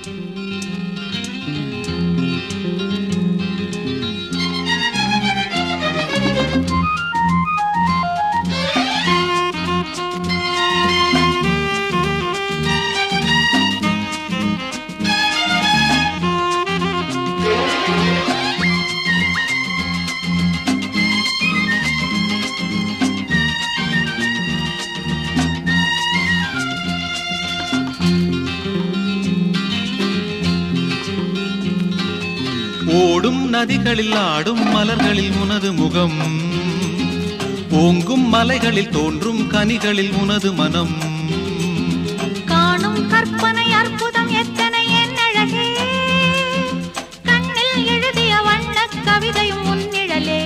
ஓடும் நதிகளில் ஆடும் மலர்களில் உனது முகம் ஓங்கும் மலைகளில் தோன்றும் கனிகளில் உனது மனம் காணும் கற்பனை அற்புதம் எத்தனை என் அழகே கண்ணில் எழுதிய வண்ணக் கவிதையும் முன்னிழலே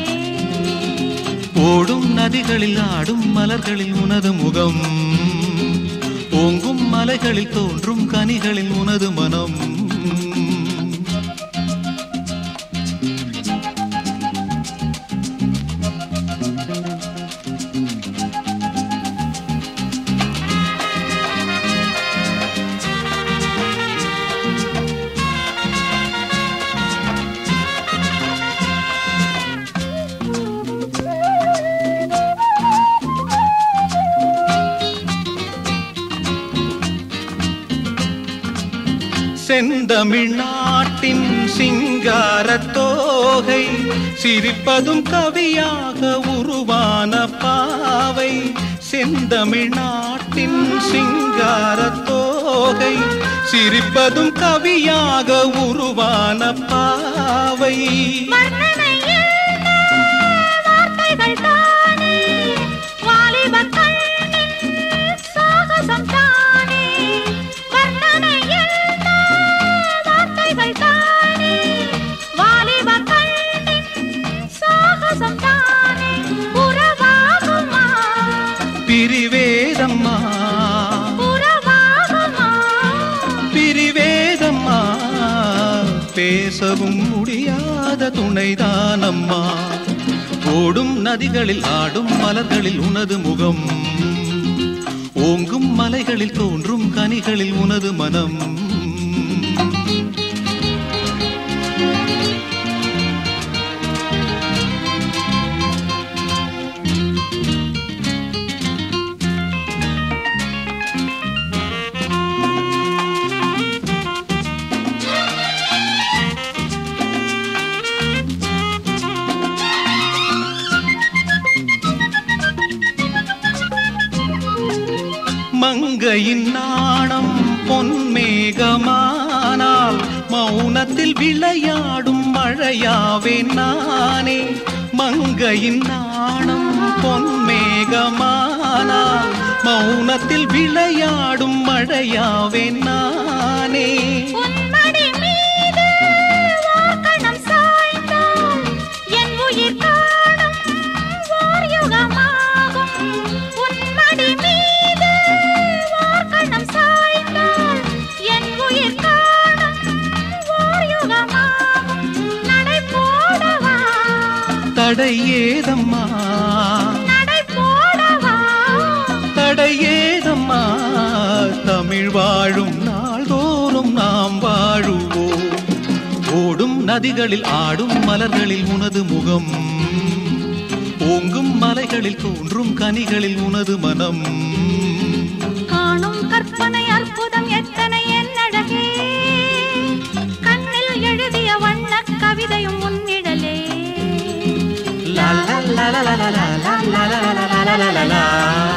ஓடும் நதிகளில் ஆடும் மலர்களில் உனது முகம் ஓங்கும் மலைகளில் தோன்றும் கனிகளில் உனது மனம் செந்தமிழ்நாட்டின் சிங்காரத் தோகை சிரிப்பதும் கவியாக உருவான பாவை செந்தமிழ்நாட்டின் சிங்காரத் தோகை சிரிப்பதும் கவியாக உருவான பாவை வர்ணனை என்ன வார்த்தைகள் தானே வாலிபக் கண்ணின் சாகசம் தானே வர்ணனை என்ன வார்த்தைகள் தானே வாலிபக் கண்ணின் சாகசம் தானே உறவாகுமா பிரிவேதம்மா உறவாகுமா பிரிவேதம்மா பேசவும் முடியாத துணைதானம்மா ஓடும் நதிகளில் ஆடும் மலர்களில் உனது முகம் ஓங்கும் மலைகளில் தோன்றும் கனிகளில் உனது மனம் மங்கையின் நாணம் பொன்மேகமானால் மௌனத்தில் விளையாடும் மழையாவே நானே மங்கையின் நாணம் பொன்மேகமானால் மௌனத்தில் விளையாடும் மழையாவே நானே உன்மடி மீது வார்க்கணம் சாய்ந்தால் என் உயிர் காணும் ஓர் யுகமாகும். உன்மடி மீது வார்க்கணம் சாய்ந்தால் என் உயிர் காணும் ஓர் யுகமாகும். நடை போடவா, தடை ஏதம்மா நடை போடவா, தடை ஏதம்மா தமிழ் வாழும் நாள்தோறும் நாம் வாழுவோம் ஓடும் நதிகளில் ஆடும் மலர்களில் உனது முகம் ஓங்கும் மலைகளில் தோன்றும் கனிகளில் உனது மனம் காணும் கற்பனை அற்புதம் எத்தனை என் அழகே கண்ணில் எழுதிய வண்ணக் கவிதையும் முன்னிடலே லா லா லா லா லா லா லா லா லா லா லா லா லா லா